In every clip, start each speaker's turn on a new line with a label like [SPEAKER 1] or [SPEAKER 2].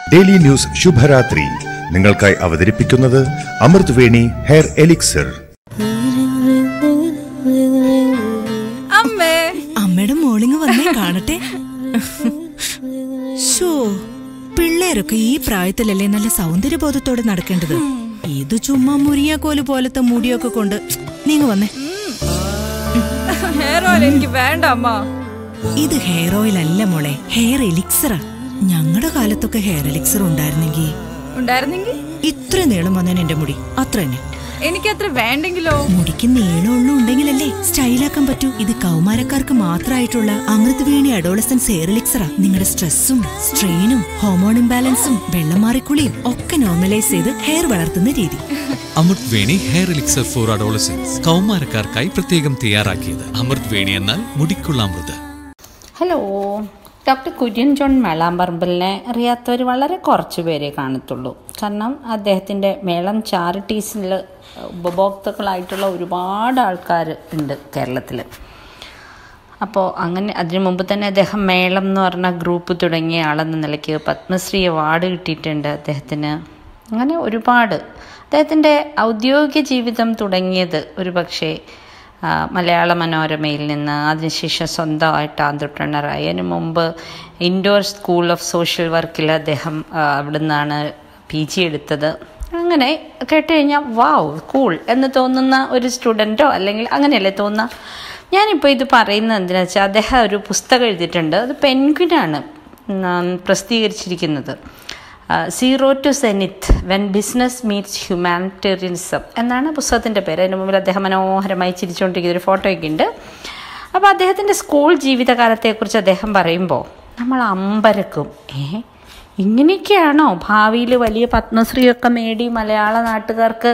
[SPEAKER 1] Daily news ശുഭരാത്രി നിങ്ങൾക്കായി അവതരിപ്പിക്കുന്നത് അമൃത് വേണി ഹെയർ എലിക്സർ
[SPEAKER 2] അമ്മേ
[SPEAKER 3] അമ്മയുടെ മോളിങ് വന്നേ കാണട്ടെ ഷോ പിള്ളേരൊക്കെ ഈ പ്രായത്തിലല്ലേ നല്ല സൗന്ദര്യബോധത്തോടെ നടക്കേണ്ടത് ഇത് ചുമ്മാ മുരിയാക്കോല് പോലത്തെ മുടിയൊക്കെ കൊണ്ട് നീങ്ങ വന്നേ
[SPEAKER 2] ഹെയർ ഓയിൽ എനിക്ക് വേണ്ട അമ്മ
[SPEAKER 3] ഇത് ഹെയർ ഓയിൽ അല്ല മോളെ ഹെയർ എലിക്സറാ ഞങ്ങളുടെ കാലത്തൊക്കെ ഹെയർ എലിക്സർ ഉണ്ടായിരുന്നെങ്കിൽ
[SPEAKER 2] ഉണ്ടായിരുന്നെങ്കിൽ
[SPEAKER 3] ഇത്ര നീളം വന്നേനെ എന്റെ മുടി അത്ര തന്നെ
[SPEAKER 2] എനിക്കത്ര വേണ്ടെങ്കിലോ
[SPEAKER 3] മുടിക്ക് നീളമുള്ള ഉണ്ടെങ്കിലല്ലേ സ്റ്റൈലാക്കാൻ പറ്റൂ ഇത് കൗമാരക്കാർക്ക് മാത്രമായിട്ടുള്ള അമൃത് വേണി അഡോളസൻസ് ഹെയർ എലിക്സറാ നിങ്ങളുടെ സ്ട്രെസ്സും സ്ട്രെയിനും ഹോർമോൺ ഇംബാലൻസും വെള്ളം മാറിക്കുളിയും ഒക്കെ നോർമലൈസ് ചെയ്ത് ഹെയർ വളർത്തുന്ന രീതി
[SPEAKER 4] Amrut Veni hair elixir for adolescents കൗമാരക്കാർക്കായി പ്രത്യേകം തയ്യാറാക്കിയത് അമൃത് വേണി എന്നാൽ മുടിക്കുള്ള അമൃത്
[SPEAKER 5] ഹലോ ഡോക്ടർ കുര്യൻ ജോൺ മേളാമ്പറമ്പിലിനെ അറിയാത്തവർ വളരെ കുറച്ച് പേരെ കാണത്തുള്ളൂ കാരണം അദ്ദേഹത്തിൻ്റെ മേളം ചാരിറ്റീസിൽ ഉപഭോക്താക്കളായിട്ടുള്ള ഒരുപാട് ആൾക്കാർ ഉണ്ട് കേരളത്തിൽ അപ്പോൾ അങ്ങനെ അതിനു മുമ്പ് തന്നെ അദ്ദേഹം മേളം എന്ന് പറഞ്ഞ ഗ്രൂപ്പ് തുടങ്ങിയ ആളെന്ന നിലയ്ക്ക് പത്മശ്രീ അവാർഡ് കിട്ടിയിട്ടുണ്ട് അദ്ദേഹത്തിന് അങ്ങനെ ഒരുപാട് അദ്ദേഹത്തിൻ്റെ ഔദ്യോഗിക ജീവിതം തുടങ്ങിയത് ഒരു പക്ഷേ ആ, മലയാള മനോരമയിൽ നിന്ന് അതിനുശേഷം സ്വന്തമായിട്ട് ആന്ത്രപ്രണറായി അതിന് മുമ്പ് ഇൻഡോർ സ്കൂൾ ഓഫ് സോഷ്യൽ വർക്കിൽ അദ്ദേഹം ആ, അവിടെ നിന്നാണ് പി ജി എടുത്തത് അങ്ങനെ കേട്ട് കഴിഞ്ഞാൽ വാവ് കൂൾ എന്ന് തോന്നുന്ന ഒരു സ്റ്റുഡൻറ്റോ അല്ലെങ്കിൽ അങ്ങനെയല്ലേ തോന്നുക ഞാനിപ്പോൾ ഇത് പറയുന്നത് എന്തിനാ വെച്ചാൽ അദ്ദേഹം ഒരു പുസ്തകം എഴുതിയിട്ടുണ്ട് അത് പെൻഗ്വിനാണ് ഉം, പ്രസിദ്ധീകരിച്ചിരിക്കുന്നത് zero to zenith when business meets humanitarianism എന്നാണ് പുസ്തകത്തിൻ്റെ പേര് അതിന് മുമ്പിൽ അദ്ദേഹം മനോഹരമായി ചിരിച്ചുകൊണ്ടിരിക്കുന്ന ഒരു ഫോട്ടോയൊക്കെ ഉണ്ട് അപ്പോൾ അദ്ദേഹത്തിൻ്റെ സ്കൂൾ ജീവിതകാലത്തെക്കുറിച്ച് അദ്ദേഹം പറയുമ്പോൾ നമ്മൾ അമ്പരക്കും ഏ ഇങ്ങനെയൊക്കെയാണോ ഭാവിയിൽ വലിയ പത്മശ്രീയൊക്കെ നേടി മലയാള നാട്ടുകാർക്ക്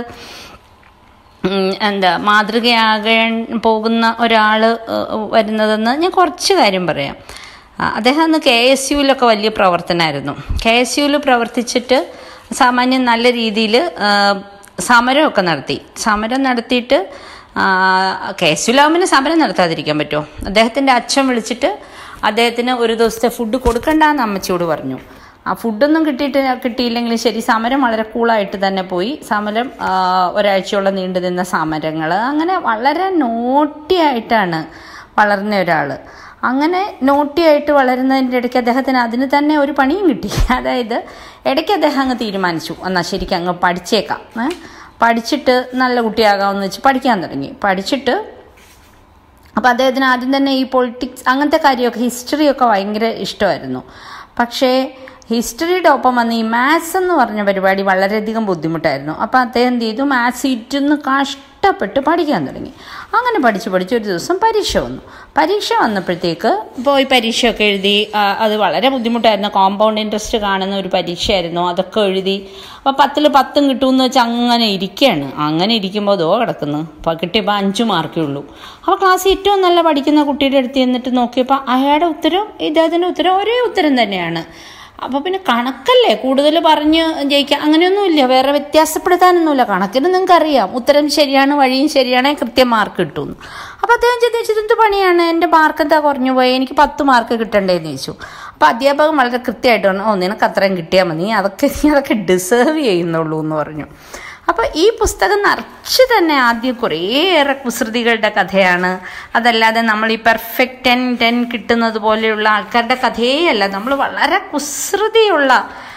[SPEAKER 5] ഉം, എന്താ മാതൃകയാകാൻ പോകുന്ന ഒരാൾ വരുന്നതെന്ന് ഞാൻ കുറച്ച് കാര്യം പറയാം ആ, അദ്ദേഹം അന്ന് കെ എസ് യുവിലൊക്കെ വലിയ പ്രവർത്തനമായിരുന്നു കെ എസ് യുവിൽ പ്രവർത്തിച്ചിട്ട് സാമാന്യം നല്ല രീതിയിൽ സമരമൊക്കെ നടത്തി സമരം നടത്തിയിട്ട് കെ എസ് യുലാവുമ്പോൾ സമരം നടത്താതിരിക്കാൻ പറ്റുമോ അദ്ദേഹത്തിൻ്റെ അച്ഛൻ വിളിച്ചിട്ട് അദ്ദേഹത്തിന് ഒരു ദിവസത്തെ ഫുഡ് കൊടുക്കണ്ടെന്ന് അമ്മച്ചിയോട് പറഞ്ഞു ആ ഫുഡൊന്നും കിട്ടിയിട്ട് കിട്ടിയില്ലെങ്കിലും ശരി സമരം വളരെ കൂളായിട്ട് തന്നെ പോയി സമരം ആ, ഒരാഴ്ചയോളം നീണ്ടു നിന്ന സമരങ്ങൾ അങ്ങനെ വളരെ നോട്ടിയായിട്ടാണ് വളർന്ന ഒരാൾ അങ്ങനെ നോട്ടിയായിട്ട് വളരുന്നതിൻ്റെ ഇടയ്ക്ക് അദ്ദേഹത്തിന് അതിന് തന്നെ ഒരു പണിയും കിട്ടി അതായത് ഇടയ്ക്ക് അദ്ദേഹം അങ്ങ് തീരുമാനിച്ചു എന്നാൽ ശരിക്കും അങ്ങ് പഠിച്ചേക്കാം ഏ? പഠിച്ചിട്ട് നല്ല കുട്ടിയാകാമെന്ന് വെച്ച് പഠിക്കാൻ തുടങ്ങി പഠിച്ചിട്ട് അപ്പോൾ അദ്ദേഹത്തിന് ആദ്യം തന്നെ ഈ പൊളിറ്റിക്സ് അങ്ങനത്തെ കാര്യമൊക്കെ ഹിസ്റ്ററിയൊക്കെ ഭയങ്കര ഇഷ്ടമായിരുന്നു പക്ഷേ ഹിസ്റ്ററിയുടെ ഒപ്പം വന്ന് ഈ മാത്സ് എന്ന് പറഞ്ഞ പരിപാടി വളരെയധികം ബുദ്ധിമുട്ടായിരുന്നു അപ്പോൾ അദ്ദേഹം എന്ത് ചെയ്തു മാത്സ് ഇരുന്ന് കഷ്ടപ്പെട്ട് പഠിക്കാൻ തുടങ്ങി അങ്ങനെ പഠിച്ച് പഠിച്ച് ഒരു ദിവസം പരീക്ഷ വന്നു പരീക്ഷ വന്നപ്പോഴത്തേക്ക് പോയി പരീക്ഷയൊക്കെ എഴുതി ആ, അത് വളരെ ബുദ്ധിമുട്ടായിരുന്നു കോമ്പൗണ്ട് ഇൻട്രസ്റ്റ് കാണുന്ന ഒരു പരീക്ഷയായിരുന്നു അതൊക്കെ എഴുതി അപ്പോൾ പത്തിൽ പത്തും കിട്ടുമെന്ന് വെച്ചാൽ അങ്ങനെ ഇരിക്കുകയാണ് അങ്ങനെ ഇരിക്കുമ്പോൾ ദോ കിടക്കുന്നു അപ്പോൾ കിട്ടിയപ്പോൾ അഞ്ച് മാർക്കേ ഉള്ളൂ അപ്പോൾ ക്ലാസ് ഏറ്റവും നല്ല പഠിക്കുന്ന കുട്ടിയുടെ അടുത്ത് ചെന്നിട്ട് നോക്കിയപ്പോൾ അയാളുടെ ഉത്തരം ഇദ്ദേഹത്തിൻ്റെ ഉത്തരം ഒരേ ഉത്തരം തന്നെയാണ് അപ്പോൾ പിന്നെ കണക്കല്ലേ കൂടുതൽ പറഞ്ഞ് ജയിക്കുക അങ്ങനെയൊന്നുമില്ല വേറെ വ്യത്യാസപ്പെടുത്താനൊന്നുമില്ല കണക്കിന് നിങ്ങൾക്ക് അറിയാം ഉത്തരം ശരിയാണ് വഴിയും ശരിയാണ് കൃത്യം മാർക്ക് കിട്ടുമെന്ന് അപ്പോൾ അദ്ദേഹം ചിന്തിച്ചത് എന്ത് പണിയാണ് എൻ്റെ മാർക്ക് എന്താ കുറഞ്ഞു പോയി എനിക്ക് പത്ത് മാർക്ക് കിട്ടണ്ടേന്ന് ചോദിച്ചു അപ്പോൾ അധ്യാപകൻ വളരെ കൃത്യമായിട്ട് പറഞ്ഞു ഓ നിനക്ക് അത്രയും കിട്ടിയാൽ മതി നീ അതൊക്കെ നീ അതൊക്കെ ഡിസേർവ് ചെയ്യുന്നുള്ളൂ എന്ന് പറഞ്ഞു അപ്പോൾ ഈ പുസ്തകം നിറച്ച് തന്നെ ആദ്യം കുറേയേറെ കുസൃതികളുടെ കഥയാണ് അതല്ലാതെ നമ്മൾ ഈ പെർഫെക്റ്റ് ടെൻ ടെൻ കിട്ടുന്നത് പോലെയുള്ള ആൾക്കാരുടെ കഥയേ അല്ല നമ്മൾ വളരെ കുസൃതിയുള്ള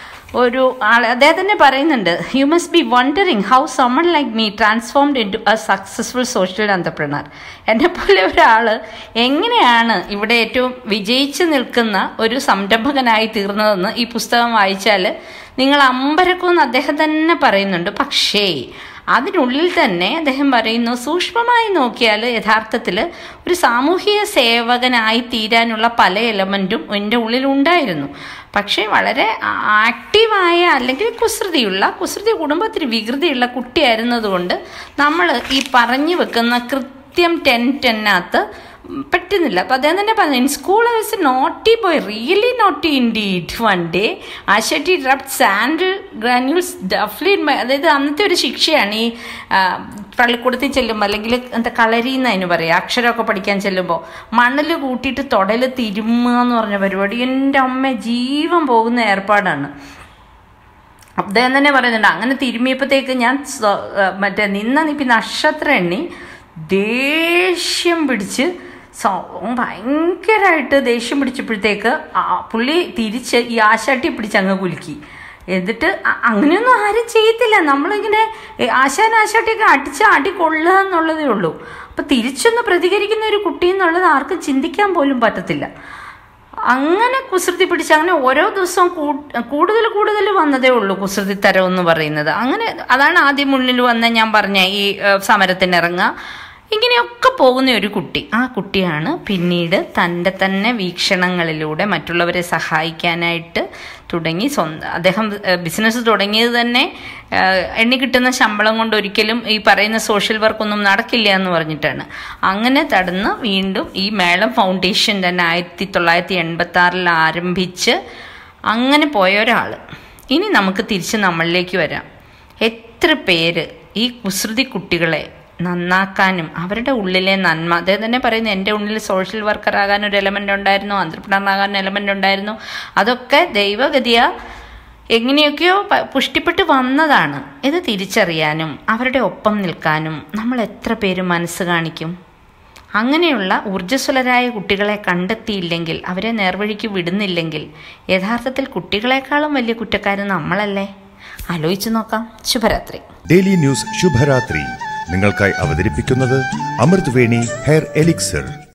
[SPEAKER 5] ഒരു ആൾ അദ്ദേഹം തന്നെ പറയുന്നുണ്ട് you must be wondering how someone like me transformed into a successful social entrepreneur എന്നെ പോലെ ഒരാൾ എങ്ങനെയാണ് ഇവിടെ ഏറ്റവും വിജയിച്ചു നിൽക്കുന്ന ഒരു സംരംഭകനായി തീർന്നതെന്ന് ഈ പുസ്തകം വായിച്ചാൽ നിങ്ങൾ അമ്പരക്കുമെന്ന് അദ്ദേഹം തന്നെ പറയുന്നുണ്ട് പക്ഷേ അതിനുള്ളിൽ തന്നെ അദ്ദേഹം പറയുന്നു സൂക്ഷ്മമായി നോക്കിയാൽ യഥാർത്ഥത്തിൽ ഒരു സാമൂഹിക സേവകനായി തീരാനുള്ള പല എലമെൻറ്റും എൻ്റെ ഉള്ളിൽ ഉണ്ടായിരുന്നു പക്ഷേ വളരെ ആക്റ്റീവായ അല്ലെങ്കിൽ കുസൃതിയുള്ള കുസൃതി കുടുംബത്തിൽ വികൃതിയുള്ള കുട്ടിയായിരുന്നതുകൊണ്ട് നമ്മൾ ഈ പറഞ്ഞു വെക്കുന്ന കൃത്യം ടെൻ ടെന്നകത്ത് പറ്റുന്നില്ല അപ്പം അദ്ദേഹം തന്നെ പറഞ്ഞു in school I was naughty boy really naughty indeed one day ആശട്ടി റബ്ഡ് സാൻഡ് ഗ്രാനുൾസ് ഡഫ്ലി അതായത് അന്നത്തെ ഒരു ശിക്ഷയാണ് ഈ ആ, പള്ളിക്കൂടത്തിൽ ചെല്ലുമ്പോൾ അല്ലെങ്കിൽ എന്താ കളരി എന്നതിന് പറയാം അക്ഷരമൊക്കെ പഠിക്കാൻ ചെല്ലുമ്പോൾ മണ്ണിൽ കൂട്ടിയിട്ട് തൊടൽ തിരുമ്മുക എന്ന് പറഞ്ഞ പരിപാടി എൻ്റെ അമ്മ ജീവൻ പോകുന്ന ഏർപ്പാടാണ് അദ്ദേഹം തന്നെ പറയുന്നുണ്ട് അങ്ങനെ തിരുമ്മിയപ്പോഴത്തേക്ക് ഞാൻ സ്വ- ആ, മറ്റേ നിന്ന നിപ്പി നക്ഷത്രം എണ്ണി ദേഷ്യം പിടിച്ച് സോ- ഭയങ്കരമായിട്ട് ദേഷ്യം പിടിച്ചപ്പോഴത്തേക്ക് ആ പുള്ളി തിരിച്ച് ഈ ആശാട്ടി പിടിച്ച് അങ്ങ് കുലുക്കി എന്നിട്ട് അ- അങ്ങനെയൊന്നും ആരും ചെയ്യത്തില്ല നമ്മളിങ്ങനെ ഏ, ആശാൻ ആശാട്ടിയൊക്കെ അടിച്ച് അടി കൊള്ളുക എന്നുള്ളതേ ഉള്ളൂ അപ്പം തിരിച്ചൊന്ന് പ്രതികരിക്കുന്ന ഒരു കുട്ടി എന്നുള്ളത് ആർക്കും ചിന്തിക്കാൻ പോലും പറ്റത്തില്ല അങ്ങനെ കുസൃതി പിടിച്ച് അങ്ങനെ ഓരോ ദിവസവും കൂ- കൂടുതൽ കൂടുതൽ വന്നതേ ഉള്ളൂ കുസൃതി തരം എന്ന് പറയുന്നത് അങ്ങനെ അതാണ് ആദ്യം മുന്നിൽ വന്ന ഞാൻ പറഞ്ഞ ഈ ഏഹ്, സമരത്തിനിറങ്ങുക ഇങ്ങനെയൊക്കെ പോകുന്ന ഒരു കുട്ടി ആ കുട്ടിയാണ് പിന്നീട് തൻ്റെ തന്നെ വീക്ഷണങ്ങളിലൂടെ മറ്റുള്ളവരെ സഹായിക്കാനായിട്ട് തുടങ്ങി സ്വന്തം അദ്ദേഹം ബിസിനസ് തുടങ്ങിയത് തന്നെ ഏഹ്, എണ്ണി കിട്ടുന്ന ശമ്പളം കൊണ്ട് ഒരിക്കലും ഈ പറയുന്ന സോഷ്യൽ വർക്കൊന്നും നടക്കില്ല എന്ന് പറഞ്ഞിട്ടാണ് അങ്ങനെ തടന്ന് വീണ്ടും ഈ മേളം ഫൗണ്ടേഷൻ തന്നെ ആയിരത്തി തൊള്ളായിരത്തി എൺപത്തി ആറിൽ ആരംഭിച്ച് അങ്ങനെ പോയ ഒരാൾ ഇനി നമുക്ക് തിരിച്ച് നമ്മളിലേക്ക് വരാം എത്ര പേര് ഈ കുസൃതി കുട്ടികളെ നന്നാക്കാനും അവരുടെ ഉള്ളിലെ നന്മ അദ്ദേഹം തന്നെ പറയുന്നു എൻ്റെ ഉള്ളിൽ സോഷ്യൽ വർക്കർ ആകാൻ ഒരു എലമെൻ്റ് ഉണ്ടായിരുന്നു entrepreneur ആകാൻ എലമെൻ്റ് ഉണ്ടായിരുന്നു അതൊക്കെ ദൈവഗതിയ എങ്ങനെയൊക്കെയോ പ- പുഷ്ടിപ്പെട്ട് വന്നതാണ് ഇത് തിരിച്ചറിയാനും അവരുടെ ഒപ്പം നിൽക്കാനും നമ്മൾ എത്ര പേര് മനസ്സ് കാണിക്കും അങ്ങനെയുള്ള ഊർജ്ജസ്വലരായ കുട്ടികളെ കണ്ടെത്തിയില്ലെങ്കിൽ അവരെ നേർവഴിക്ക് വിടുന്നില്ലെങ്കിൽ യഥാർത്ഥത്തിൽ കുട്ടികളെക്കാളും വലിയ കുറ്റക്കാരൻ നമ്മളല്ലേ ആലോചിച്ചു നോക്കാം ശുഭരാത്രി
[SPEAKER 1] ഡെയിലി ന്യൂസ് ശുഭരാത്രി നിങ്ങൾക്കായി അവതരിപ്പിക്കുന്നത് അമൃത് വേണി ഹെയർ എലിക്സർ